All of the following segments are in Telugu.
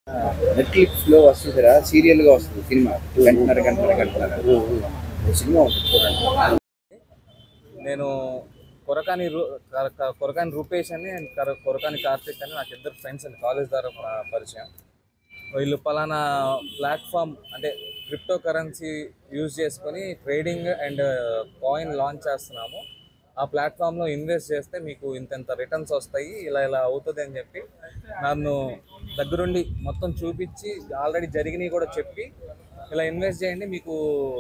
నెట్ఫ్లిక్స్ లో వస్తుంది కదా సీరియల్ గా వస్తుంది సినిమా గంటన్నర గంటన్నర గంటన్నర సినిమా ఉంటుంది చూడండి నేను కొరకాని రూ కర- క- కొరకాని రూపేష్ అని అండ్ కర- కొరకాని కార్తిక్ అని నాకు ఇద్దరు ఫ్రెండ్స్ అండి కాలేజ్ ద్వారా ప- పరిచయం వీళ్ళు పలానా ప్లాట్ఫామ్ అంటే క్రిప్టో కరెన్సీ యూజ్ చేసుకొని ట్రేడింగ్ అండ్ కాయిన్ లాంచ్ చేస్తున్నాము ఆ ప్లాట్ఫామ్లో ఇన్వెస్ట్ చేస్తే మీకు ఇంతెంత రిటర్న్స్ వస్తాయి ఇలా ఇలా అవుతుంది అని చెప్పి నన్ను దగ్గరుండి మొత్తం చూపించి ఆల్రెడీ జరిగినవి కూడా చెప్పి ఇలా ఇన్వెస్ట్ చేయండి మీకు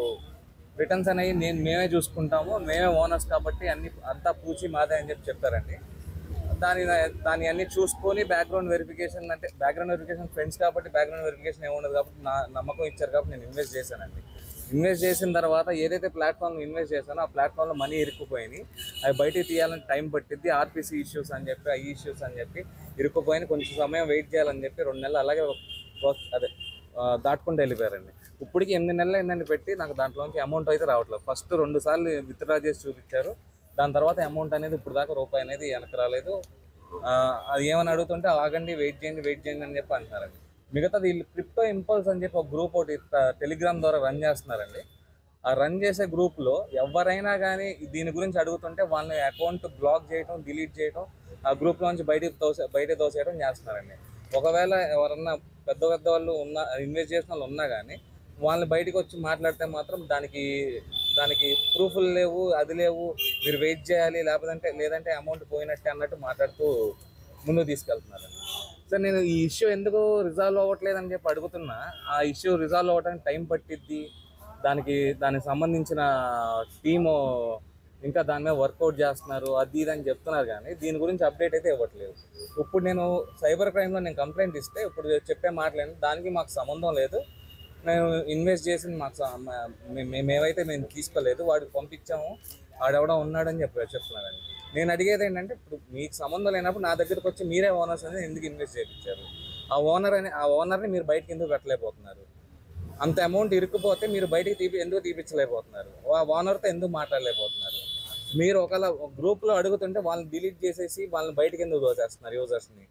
రిటర్న్స్ అనేవి నేను మేమే చూసుకుంటాము మేమే ఓనర్స్ కాబట్టి అన్ని అంతా పూచి మాదే అని చెప్పి చెప్పారండి దాని దాని అన్ని చూసుకొని బ్యాక్గ్రౌండ్ వెరిఫికేషన్ అంటే బ్యాక్గ్రౌండ్ వెరిఫికేషన్ ఫ్రెండ్స్ కాబట్టి బ్యాక్గ్రౌండ్ వెరిఫికేషన్ ఏముండదు కాబట్టి నా నమ్మకం ఇచ్చారు కాబట్టి నేను ఇన్వెస్ట్ చేశానండి ఇన్వెస్ట్ చేసిన తర్వాత ఏదైతే ప్లాట్ఫామ్ ఇన్వెస్ట్ చేశానో ఆ ప్లాట్ఫామ్లో మనీ ఇరుక్కుపోయినాయి అవి బయటికి తీయాలని టైం పట్టిద్ది ఆర్పిసి ఇష్యూస్ అని చెప్పి ఈ ఇష్యూస్ అని చెప్పి ఇరుక్కుపోయిన కొంచెం సమయం వెయిట్ చేయాలని చెప్పి రెండు నెలలు అలాగే ప్రోస్- అదే ఆ, దాటుకుంటూ వెళ్ళిపోయారండి ఇప్పటికి ఎనిమిది నెలలు ఏంటంటే పెట్టి నాకు దాంట్లోంచి అమౌంట్ అయితే రావట్లేదు ఫస్ట్ రెండు సార్లు విత్డ్రా చేసి చూపించారు దాని తర్వాత అమౌంట్ అనేది ఇప్పుడు దాకా రూపాయి అనేది వెనక రాలేదు ఆ, అది ఏమని అడుగుతుంటే ఆగండి వెయిట్ చేయండి వెయిట్ చేయండి అని చెప్పి అంటున్నారండి మిగతాది వీళ్ళు క్రిప్టో ఇంపల్స్ అని చెప్పి ఒక గ్రూప్ ఒకటి టెలిగ్రామ్ ద్వారా రన్ చేస్తున్నారండి ఆ రన్ చేసే గ్రూప్లో ఎవరైనా కానీ దీని గురించి అడుగుతుంటే వాళ్ళని అకౌంట్ బ్లాక్ చేయడం డిలీట్ చేయడం ఆ గ్రూప్లోంచి బయటికి తోసే బయట తోసేయడం చేస్తున్నారండి ఒకవేళ ఎవరన్నా పెద్ద పెద్ద వాళ్ళు ఉన్న ఇన్వెస్ట్ చేసిన వాళ్ళు ఉన్నా కానీ వాళ్ళని బయటికి వచ్చి మాట్లాడితే మాత్రం దానికి దానికి ప్రూఫ్లు లేవు అది లేవు మీరు వెయిట్ చేయాలి లేకపోతే లేదంటే అమౌంట్ పోయినట్టే అన్నట్టు మాట్లాడుతూ ముందుకు తీసుకెళ్తున్నారండి సార్ నేను ఈ ఇష్యూ ఎందుకు రిజాల్వ్ అవ్వట్లేదు అని చెప్పి అడుగుతున్నా ఆ ఇష్యూ రిజాల్వ్ అవ్వడానికి టైం పట్టిద్ది దానికి దానికి సంబంధించిన టీము ఇంకా దాని మీద వర్కౌట్ చేస్తున్నారు అది ఇది అని చెప్తున్నారు కానీ దీని గురించి అప్డేట్ అయితే ఇవ్వట్లేదు ఇప్పుడు నేను సైబర్ క్రైమ్లో నేను కంప్లైంట్ ఇస్తే ఇప్పుడు చెప్పే మాటలేండి దానికి మాకు సంబంధం లేదు నేను ఇన్వెస్ట్ చేసింది మాకు స- మ- మే- మే- మేమైతే మేము తీసుకోలేదు వాడికి పంపించాము వాడెవడో ఉన్నాడని చెప్పి చెప్తున్నారండి నేను అడిగేది ఏంటంటే ఇప్పుడు మీకు సంబంధం లేనప్పుడు నా దగ్గరకు వచ్చి మీరే ఓనర్స్ అనేది ఎందుకు ఇన్వెస్ట్ చేయించారు ఆ ఓనర్ అని ఆ ఓనర్ని మీరు బయటకి ఎందుకు పెట్టలేకపోతున్నారు అంత అమౌంట్ ఇరుక్కుపోతే మీరు బయటికి తీపి ఎందుకు తీపించలేకపోతున్నారు ఆ ఓనర్తో ఎందుకు మాట్లాడలేకపోతున్నారు మీరు ఒకవేళ గ్రూప్లో అడుగుతుంటే వాళ్ళని డిలీట్ చేసేసి వాళ్ళని బయటకి ఎందుకు దోచేస్తున్నారు యూజర్స్ని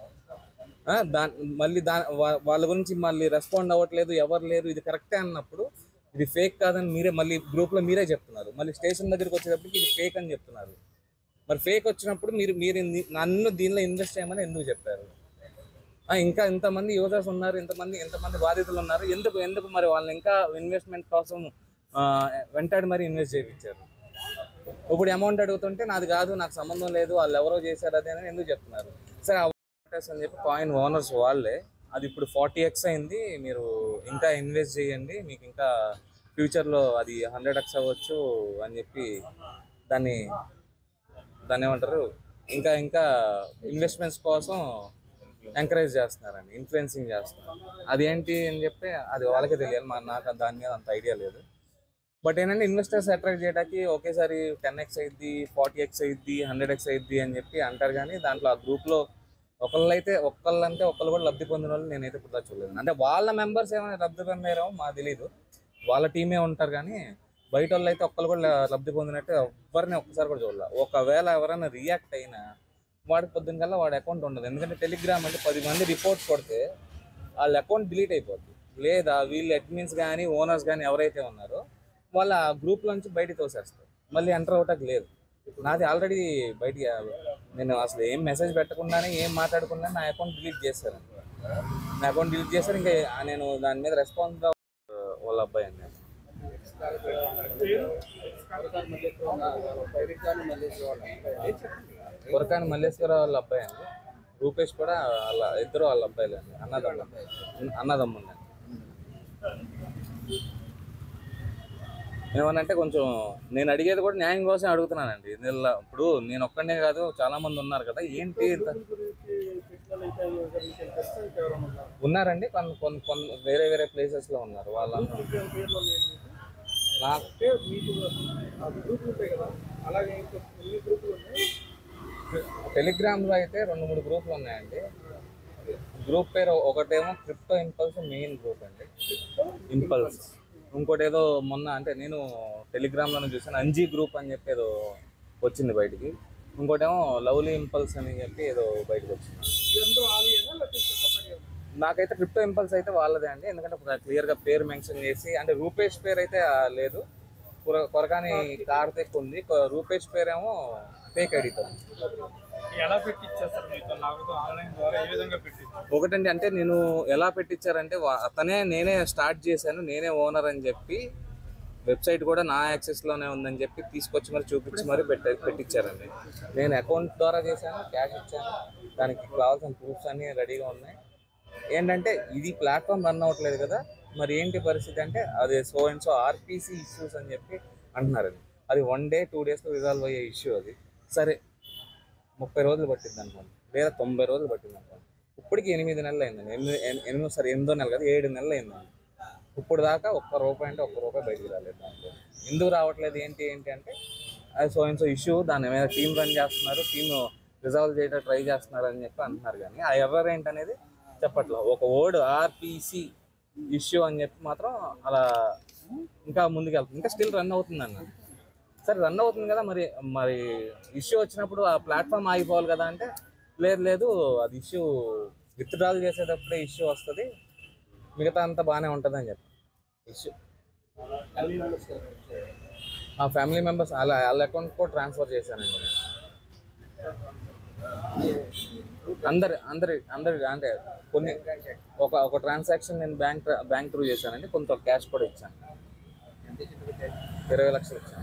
దాని మళ్ళీ దా వా- వాళ్ళ గురించి మళ్ళీ రెస్పాండ్ అవ్వట్లేదు ఎవరు లేరు ఇది కరెక్టే అన్నప్పుడు ఇది ఫేక్ కాదని మీరే మళ్ళీ గ్రూప్లో మీరే చెప్తున్నారు మళ్ళీ స్టేషన్ దగ్గరికి వచ్చేటప్పటికి ఇది ఫేక్ అని చెప్తున్నారు మరి ఫేక్ వచ్చినప్పుడు మీరు మీరు ఇన్ని- నన్ను దీనిలో ఇన్వెస్ట్ చేయమని ఎందుకు చెప్పారు ఆ, ఇంకా ఇంతమంది యూజర్స్ ఉన్నారు ఇంతమంది ఇంతమంది బాధితులు ఉన్నారు ఎందుకు ఎందుకు మరి వాళ్ళని ఇంకా ఇన్వెస్ట్మెంట్ కోసం ఆ, వెంటాడి మరి ఇన్వెస్ట్ చేయించారు ఇప్పుడు అమౌంట్ అడుగుతుంటే నాది కాదు నాకు సంబంధం లేదు వాళ్ళు ఎవరో చేశారు అదే అని ఎందుకు చెప్తున్నారు సరే ఆ ఓనర్స్ అని చెప్పి కాయిన్ ఓనర్స్ వాళ్ళే అది ఇప్పుడు ఫార్టీ ఎక్స్ అయింది మీరు ఇంకా ఇన్వెస్ట్ చేయండి మీకు ఇంకా ఫ్యూచర్లో అది హండ్రెడ్ ఎక్స్ అవ్వచ్చు అని చెప్పి దాన్ని దాన్ని ఏమంటారు ఇంకా ఇంకా ఇన్వెస్ట్మెంట్స్ కోసం ఎంకరేజ్ చేస్తున్నారండి ఇన్ఫ్లుయెన్సింగ్ చేస్తున్నారు అదేంటి అని చెప్పి అది వాళ్ళకే తెలియాలి మా నాకు దాని మీద అంత ఐడియా లేదు బట్ ఏంటంటే ఇన్వెస్టర్స్ అట్రాక్ట్ చేయడానికి ఒకేసారి టెన్ ఎక్స్ అయింది ఫార్టీ ఎక్స్ అయింది హండ్రెడ్ ఎక్స్ అయింది అని చెప్పి అంటారు కానీ దాంట్లో ఆ గ్రూప్లో ఒకళ్ళైతే ఒక్కళ్ళంటే ఒకళ్ళు కూడా లబ్ధి పొందిన వాళ్ళు నేనైతే ఇప్పుడు దాకా చూడలేదు అంటే వాళ్ళ మెంబర్స్ ఏమైనా లబ్ధి పొందారో మాకు తెలియదు వాళ్ళ టీమే ఉంటారు కానీ బయట వాళ్ళు అయితే ఒక్కళ్ళు కూడా లబ్ధి పొందినట్టు ఎవరిని ఒక్కసారి కూడా చూడాలి ఒకవేళ ఎవరైనా రియాక్ట్ అయినా వాడికి పొద్దున్న కల్లా వాడి అకౌంట్ ఉండదు ఎందుకంటే టెలిగ్రామ్ అంటే పది మంది రిపోర్ట్స్ కొడితే వాళ్ళ అకౌంట్ డిలీట్ అయిపోద్ది లేదా వీళ్ళు అడ్మిన్స్ కానీ ఓనర్స్ కానీ ఎవరైతే ఉన్నారో వాళ్ళ ఆ గ్రూప్ నుంచి బయటికి తోసేస్తారు మళ్ళీ ఎంటర్ అవటానికి లేదు నాది ఆల్రెడీ బయటికి నేను అసలు ఏం మెసేజ్ పెట్టకుండానే ఏం మాట్లాడకుండా నా అకౌంట్ డిలీట్ చేశాను నా అకౌంట్ డిలీట్ చేశారు ఇంకా నేను దాని మీద రెస్పాన్స్ వాళ్ళ అబ్బాయి అండి కొరకాని మల్లేశ్వర వాళ్ళ అబ్బాయి అండి రూపేష్ కూడా వాళ్ళ ఇద్దరు వాళ్ళ అబ్బాయిలు అండి అన్నదమ్ములు అన్నదమ్ములు అండి ఏమనంటే కొంచెం నేను అడిగేది కూడా న్యాయం కోసం అడుగుతున్నానండి దీనిలో ఇప్పుడు నేను ఒక్కనే కాదు చాలా మంది ఉన్నారు కదా ఏంటి ఇంత ఉన్నారండి కొన్ని కొన్ని కొన్ని వేరే వేరే ప్లేసెస్ లో ఉన్నారు వాళ్ళ నాకు టెలిగ్రామ్ లో అయితే రెండు మూడు గ్రూపులు ఉన్నాయండి గ్రూప్ పేరు ఒకటేమో క్రిప్టో ఇంపల్స్ మెయిన్ గ్రూప్ అండి ఇంపల్స్ ఇంకోటి ఏదో మొన్న అంటే నేను టెలిగ్రామ్ లోనే చూసాను అంజీ గ్రూప్ అని చెప్పి ఏదో వచ్చింది బయటికి ఇంకోటేమో లవ్లీ ఇంపల్స్ అని చెప్పి ఏదో బయటకు వచ్చింది నాకైతే క్రిప్టో ఇంపల్స్ అయితే వాళ్ళదే అండి ఎందుకంటే క్లియర్గా పేరు మెన్షన్ చేసి అంటే రూపేష్ పేరు అయితే ఆ, లేదు కొర- కొరకాని కార్తిక్ ఉంది కొ- రూపేష్ పేరేమో ఫేక్ ఐడితో ఎలా పెట్టిచ్చేస్తారు మీతో నాకు ఆన్లైన్ ద్వారా ఏ విధంగా పెట్టించారు ఒకటండి అంటే నేను ఎలా పెట్టించారంటే వా- అతనే నేనే స్టార్ట్ చేశాను నేనే ఓనర్ అని చెప్పి వెబ్సైట్ కూడా నా యాక్సెస్ లోనే ఉందని చెప్పి తీసుకొచ్చి మరి చూపించి మరి పెట్ట పెట్టించారండి నేను అకౌంట్ ద్వారా చేశాను క్యాష్ ఇచ్చాను దానికి కావాల్సిన ప్రూఫ్స్ అన్ని రెడీగా ఉన్నాయి ఏంటంటే ఇది ప్లాట్ఫామ్ రన్ అవ్వట్లేదు కదా మరి ఏంటి పరిస్థితి అంటే అది so and so RPC issues అని చెప్పి అంటున్నారండి అది వన్ డే టూ డేస్లో రిజాల్వ్ అయ్యే ఇష్యూ అది సరే ముప్పై రోజులు పట్టింది అనుకోండి లేదా తొంభై రోజులు పట్టింది అనుకోండి ఇప్పటికి ఎనిమిది నెలలు అయిందండి ఎనిమిది ఎన్- ఎనిమిది సరే ఎనిమిదో నెల కదా ఏడు నెలలు అయిందండి ఇప్పుడు దాకా ఒక్క రూపాయి అంటే ఒక్క రూపాయి బయటికి రాలేదు దాంట్లో ఎందుకు రావట్లేదు ఏంటి ఏంటి అంటే అది సో అండ్ సో ఇష్యూ దాని మీద టీం రన్ చేస్తున్నారు టీమ్ రిజాల్వ్ చేయడానికి ట్రై చేస్తున్నారు అని చెప్పి అంటున్నారు కానీ ఆ ఎవర్ ఏంటనేది చెప్పట్లేదు ఒక వర్డ్ ఆర్పిసి ఇష్యూ అని చెప్పి మాత్రం అలా ఇంకా ముందుకు వెళ్తుంది ఇంకా స్టిల్ రన్ అవుతుంది అన్న సరే రన్ అవుతుంది కదా మరి మరి ఇష్యూ వచ్చినప్పుడు ఆ ప్లాట్ఫామ్ ఆగిపోవాలి కదా అంటే లేదు లేదు అది ఇష్యూ విత్డ్రాల్ చేసేటప్పుడే ఇష్యూ వస్తుంది మిగతా అంతా బాగానే ఉంటుంది అని చెప్పి ఇష్యూ ఆ ఫ్యామిలీ మెంబర్స్ అలా వాళ్ళ అకౌంట్ కూడా ట్రాన్స్ఫర్ చేశానండి నేను. అందరి అందరి అందరి అంటే కొన్ని ఒక ఒక ట్రాన్సాక్షన్ నేను బ్యాంక్ బ్యాంక్ త్రూ చేశానండి కొంత క్యాష్ కూడా ఇచ్చాను ఇరవై లక్షలు ఇచ్చాను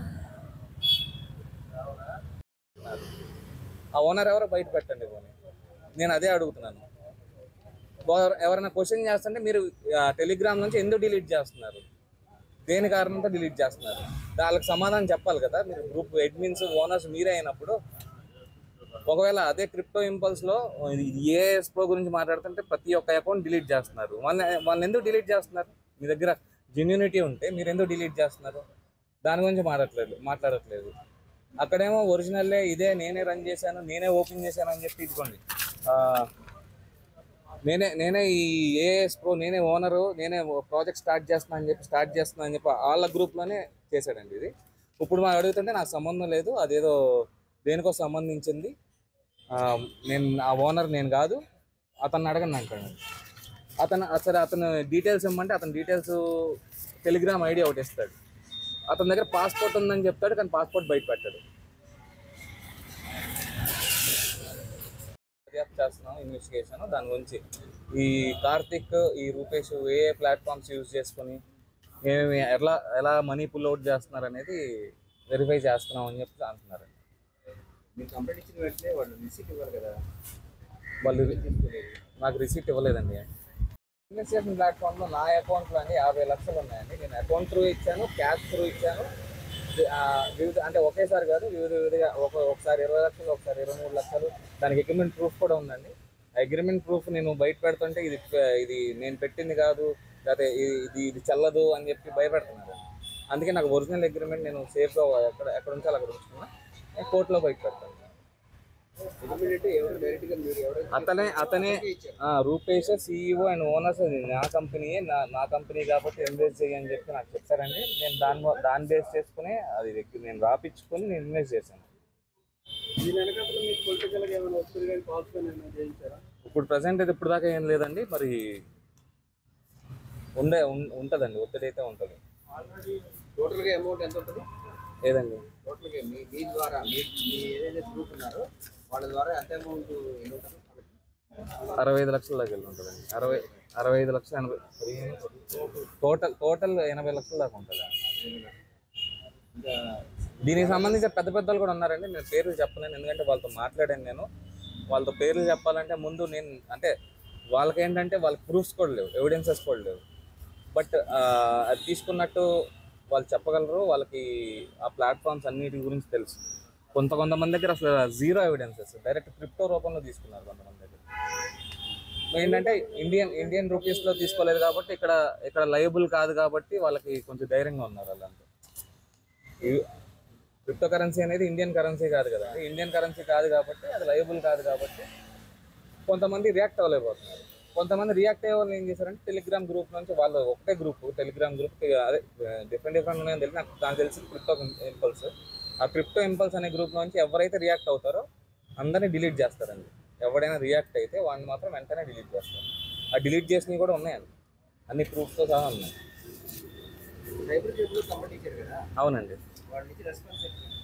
ఆ ఓనర్ ఎవరో బయట పెట్టండి పోనీ నేను అదే అడుగుతున్నాను ఎవరు- ఎవరైనా క్వశ్చన్ చేస్తుంటే మీరు టెలిగ్రామ్ నుంచి ఎందుకు డిలీట్ చేస్తున్నారు దేని కారణంతో డిలీట్ చేస్తున్నారు వాళ్ళకి సమాధానం చెప్పాలి కదా మీరు గ్రూప్ అడ్మిన్స్ ఓనర్స్ మీరే అయినప్పుడు ఒకవేళ అదే క్రిప్టో ఇంపల్స్ లో ఇది ఏ ప్రో గురించి మాట్లాడుతుంటే ప్రతి ఒక్క అకౌంట్ డిలీట్ చేస్తున్నారు వాళ్ళని వాళ్ళని ఎందుకు డిలీట్ చేస్తున్నారు మీ దగ్గర జెన్యూనిటీ ఉంటే మీరు ఎందుకు డిలీట్ చేస్తున్నారు దాని గురించి మాట్లాడట్లేదు మాట్లాడట్లేదు అక్కడేమో ఒరిజినల్లే ఇదే నేనే రన్ చేశాను నేనే ఓపెన్ చేశాను అని చెప్పి ఇదిగోండి ఆ, నేనే నేనే ఈ ఏఎస్ ప్రో నేనే ఓనరు నేనే ప్రాజెక్ట్ స్టార్ట్ చేస్తున్నా అని చెప్పి స్టార్ట్ చేస్తున్నా అని చెప్పి వాళ్ళ గ్రూప్లోనే చేశాడండి ఇది ఇప్పుడు మనం అడుగుతుంటే నాకు సంబంధం లేదు అదేదో దేనికో సంబంధించింది ఆ, నేను ఆ ఓనర్ నేను కాదు అతన్ని అడగండి అంటాడు అతను సరే అతను డీటెయిల్స్ ఇమ్మంటే అతని డీటెయిల్స్ టెలిగ్రామ్ ఐడి ఒకటి ఇస్తాడు అతని దగ్గర పాస్పోర్ట్ ఉందని చెప్తాడు కానీ పాస్పోర్ట్ బయట పెట్టాడు దర్యాప్తు చేస్తున్నాం ఇన్వెస్టిగేషన్ దాని గురించి ఈ కార్తిక్ ఈ రూపేష్ ఏ ఏ ప్లాట్ఫామ్స్ యూజ్ చేసుకొని ఏమేమి ఎలా ఎలా మనీ పుల్ అవుట్ చేస్తున్నారు అనేది వెరిఫై చేస్తున్నాం అని చెప్పి అంటున్నారు మీరు కంప్లైంట్ ఇచ్చిన వెంటనే వాళ్ళు రిసీట్ ఇవ్వాలి కదా వాళ్ళు నాకు రిసీట్ ఇవ్వలేదండి ఇన్వెస్టిగేషన్ ప్లాట్ఫామ్లో నా అకౌంట్లో అండి యాభై లక్షలు ఉన్నాయండి నేను అకౌంట్ త్రూ ఇచ్చాను క్యాష్ త్రూ ఇచ్చాను ఆ, వివిధ అంటే ఒకేసారి కాదు వివిధ వివిధగా ఒక ఒకసారి ఇరవై లక్షలు ఒకసారి ఇరవై మూడు లక్షలు దానికి అగ్రిమెంట్ ప్రూఫ్ కూడా ఉందండి అగ్రిమెంట్ ప్రూఫ్ నేను బయట పెడుతుంటే ఇది ఇది నేను పెట్టింది కాదు లేకపోతే ఇది ఇది ఇది చెల్లదు అని చెప్పి భయపెడుతున్నారు అందుకే నాకు ఒరిజినల్ అగ్రిమెంట్ నేను సేఫ్గా ఎక్కడ ఎక్కడ ఉంచాలో అక్కడ ఉంచుకున్నా నేను కోర్టులో బయట పెడతాను ఇమీడియట్ ఎవరు డైరెక్ట్ గా మీరు ఎవరైతే అతనే అతనే ఆ, రూపేష్ సిఇఓ అండ్ ఓనర్స్ నా కంపెనీ నా నా కంపెనీ కాబట్టి ఇన్వెస్ట్ చేయని చెప్పి నాకు చెప్పారండి నేను దాని వ- దాన్ని బేస్ చేసుకుని అది వ్యక్తి- నేను రాపించుకొని నేను ఇన్వెస్ట్ చేశాను దీని వెనకాల మీకు పొలిటికల్ గా ఏమైనా వస్తుంది కానీ కాల్స్ కానీ ఏమైనా చేయించారా ఇప్పుడు ప్రజెంట్ అయితే ఇప్పుడు దాకా ఏం లేదండి మరి ఉండే ఉం- ఉంటదండి ఒత్తిడి అయితే ఉంటుంది టోటల్ గా అమౌంట్ ఎంత ఉంటుంది ఏదండి టోటల్ గా మీ మీ ద్వారా మీ మీ ఏదైతే గ్రూప్ ఉన్నారో వాళ్ళ ద్వారా ఎంత అమౌంట్ ఎంత ఉంటుంది అరవై ఐదు లక్షల దాకా వెళ్ళి ఉంటుందండి అరవై అరవై ఐదు లక్షలు ఎనభై టోటల్ టోటల్ ఎనభై లక్షల దాకా ఉంటుంది ఇంకా దీనికి సంబంధించిన పెద్ద పెద్దలు కూడా ఉన్నారండి నేను పేర్లు చెప్పలేను ఎందుకంటే వాళ్ళతో మాట్లాడాను నేను వాళ్ళతో పేర్లు చెప్పాలంటే ముందు నేను అంటే వాళ్ళకి ఏంటంటే వాళ్ళకి ప్రూఫ్స్ కూడా లేవు ఎవిడెన్సెస్ కూడా లేవు బట్ అది తీసుకున్నట్టు వాళ్ళు చెప్పగలరు వాళ్ళకి ఆ ప్లాట్ఫామ్స్ అన్నిటి గురించి తెలుసు కొంత కొంతమంది దగ్గర అసలు జీరో ఎవిడెన్సెస్ డైరెక్ట్ క్రిప్టో రూపంలో తీసుకున్నారు కొంతమంది దగ్గర ఏంటంటే ఇండియన్ ఇండియన్ రూపీస్లో తీసుకోలేదు కాబట్టి ఇక్కడ ఇక్కడ లయబుల్ కాదు కాబట్టి వాళ్ళకి కొంచెం ధైర్యంగా ఉన్నారు వాళ్ళంతా క్రిప్టో కరెన్సీ అనేది ఇండియన్ కరెన్సీ కాదు కదా ఇండియన్ కరెన్సీ కాదు కాబట్టి అది లయబుల్ కాదు కాబట్టి కొంతమంది రియాక్ట్ అవ్వలేకపోతున్నారు కొంతమంది రియాక్ట్ అయ్యే వాళ్ళు ఏం చేశారంటే టెలిగ్రామ్ గ్రూప్ నుంచి వాళ్ళు ఒకటే గ్రూప్ టెలిగ్రామ్ గ్రూప్ అదే డిఫరెంట్ డిఫరెంట్ ఉన్నాయని తెలిసి నాకు నాకు తెలిసి క్రిప్టో ఇంపల్స్ ఆ క్రిప్టో ఇంపల్స్ అనే గ్రూప్ నుంచి ఎవరైతే రియాక్ట్ అవుతారో అందరినీ డిలీట్ చేస్తారండి ఎవడైనా రియాక్ట్ అయితే వాడిని మాత్రం వెంటనే డిలీట్ చేస్తారు ఆ డిలీట్ చేసినవి కూడా ఉన్నాయండి అన్ని ప్రూఫ్తో సహా ఉన్నాయి సైబర్ జైల్లో కంప్లైంట్ ఇచ్చారు కదా అవునండి వాళ్ళ నుంచి రెస్పాన్స్ ఎట్లా